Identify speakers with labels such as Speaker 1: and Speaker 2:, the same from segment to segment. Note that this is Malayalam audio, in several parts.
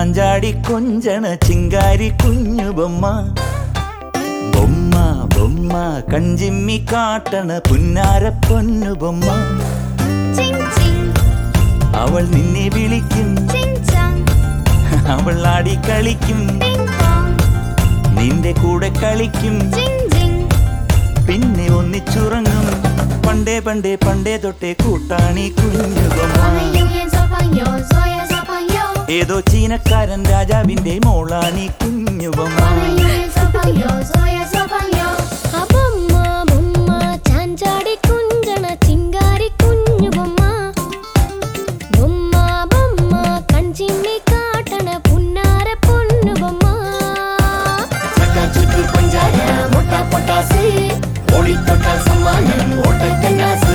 Speaker 1: ചാഞ്ചാടി കൊഞ്ചണ ചിങ്കാരി കുഞ്ഞു ബൊമ്മ ബൊമ്മ ബൊമ്മ കഞ്ചിമ്മി കാട്ടണ പുന്നാര പൊന്നു ബൊമ്മ
Speaker 2: ചിങ് ചിങ്
Speaker 1: അവൾ നിന്നെ വിളിക്കും
Speaker 2: ചിങ് ചാങ്
Speaker 1: അവൾ ആടി കളിക്കും
Speaker 2: ടിങ് ടോങ്
Speaker 1: നിന്റെ കൂടെ കളിക്കും
Speaker 2: ജിങ് ജിങ്
Speaker 1: പിന്നെ ഒന്നിച്ചുറങ്ങും പണ്ടേ പണ്ടേ പണ്ടേ തൊട്ടേ കൂട്ടാണി കുഞ്ഞു ബൊമ്മ
Speaker 2: 我们永远做朋友，做呀做朋友。
Speaker 1: ഏതോ ചീനക്കാരൻ രാജാവിന്റെ മോളാണി കുഞ്ഞു ബൊമ്മ
Speaker 2: 我们永远做朋友，做呀做朋友。ബൊമ്മ ബൊമ്മ ചാഞ്ചാടി കുഞ്ചണ ചിങ്കാരി കുഞ്ഞു ബൊമ്മ ബൊമ്മ ബൊമ്മ കഞ്ചിമ്മി കാട്ടണ പുന്നാര പൊന്നു ബൊമ്മ
Speaker 3: ചുറ്റു പഞ്ചാര മുട്ട പൊട്ടാസ് ഓടിത്തൊട്ടാൽ സമ്മാനം ഓട്ടക്കന്നാസ്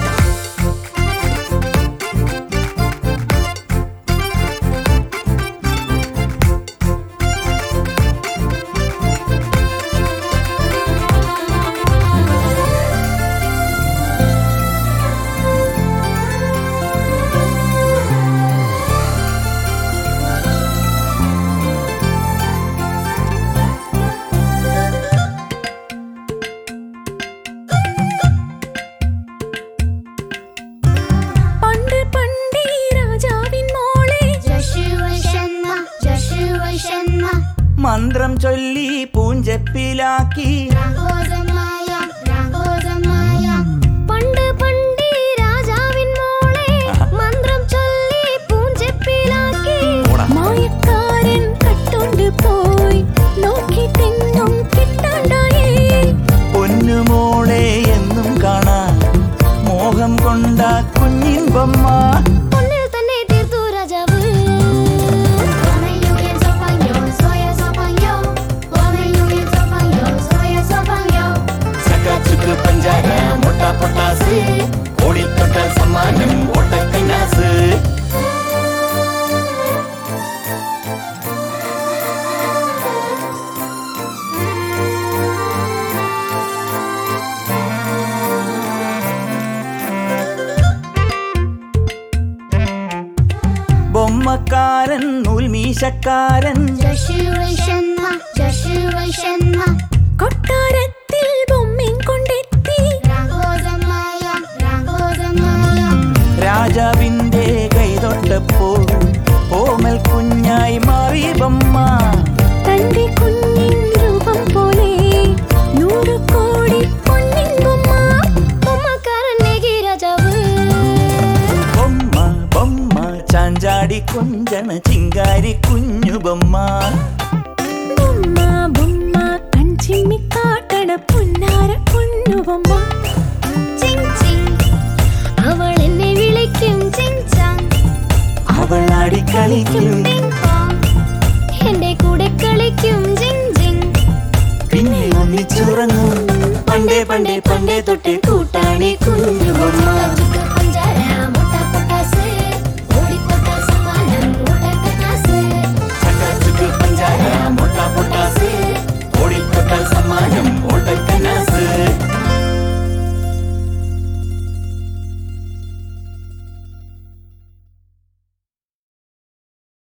Speaker 2: പണ്ട് പണ്ടേ രാജാവിൻ മോളെ
Speaker 1: മന്ത്രം ചൊല്ലി പൂഞ്ചപ്പിലാക്കി
Speaker 2: പണ്ട് പണ്ടേ രാജാവിൻ മോളെ മന്ത്രം ചൊല്ലി പൂഞ്ചെപ്പിലാക്കി
Speaker 1: ഓടാ.
Speaker 2: മായക്കാരൻ കട്ടോണ്ട് പോയി നോക്കിട്ടെങ്ങും കിട്ടാണ്ടായേ
Speaker 1: പൊന്നുമോളെ എന്നും കാണാൻ മോഹം കൊണ്ട കുഞ്ഞിൻ ബൊമ്മ
Speaker 2: പൊന്നിൽ തന്നെ തീർത്തു രാജാവ്
Speaker 3: ചുറ്റു പഞ്ചാര മുട്ട പൊട്ടാസ് ഓടിത്തൊട്ടാൽ സമ്മാനം ഓട്ടക്കന്നാസ്
Speaker 1: ബൊമ്മക്കാരൻ നൂൽമീശക്കാരൻ
Speaker 2: കൊട്ടാരത്തിൽ ബൊമ്മയും കൊണ്ടെത്തി
Speaker 1: രാജാവിന്റെ കൈതൊട്ടപ്പോൾ ഓമൽ കുഞ്ഞായി മാറി ബൊമ്മ
Speaker 2: തന്റെ കുഞ്ഞിൻ രൂപം പോലെ നൂറ് കോടി പൊന്നിൻ ബൊമ്മ ബൊമ്മക്കാരൻ നേകി രാജാവ്
Speaker 1: ബൊമ്മ ബൊമ്മ ചാഞ്ചാടി കൊഞ്ചണ ചിങ്കാരി കുഞ്ഞു ബൊമ്മ
Speaker 2: ബൊമ്മ ബൊമ്മ കഞ്ചിമ്മി കാട്ടണ പുന്നാര പൊന്നു ബൊമ്മ ചിങ് ചിങ് അവൾ എന്നെ വിളിക്കും ചിങ് ചാങ്
Speaker 1: അവൾ ആടി കളിക്കും
Speaker 2: ടിങ്